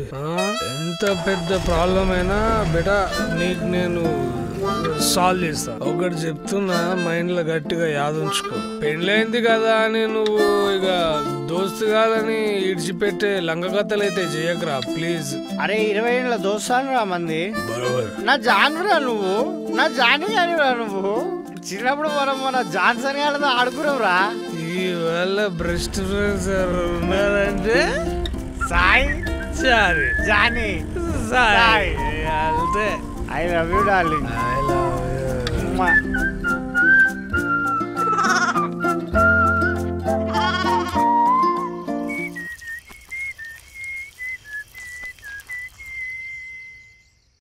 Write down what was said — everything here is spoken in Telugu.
ఆ, ఎంత పెద్ద ప్రాబ్లం అయినా బేటా నీకు నేను సాల్వ్ చేస్తా ఒకటి చెప్తున్నా మైండ్ లో గట్టిగా యాదుంచుకో పెళ్ళైంది కదా అని నువ్వు ఇక దోస్తు కాదని ఇడిచిపెట్టే లంగకథలు అయితే చేయకరా ప్లీజ్ అరే ఇరవై ఏళ్ళ దోస్తాను రా మంది బరోబర్ నా జానురా నువ్వు నా జాని కానిరా నువ్వు చిన్నప్పుడు మనం మన జాన్సన్ గారితో ఆడుకున్నాం రా ఈవేళ బ్రెస్ట్ ఫ్రెండ్స్ ఉన్నారంటే సాయి సరే జానీ సరే సాయి. అంతే I love you darling I love you.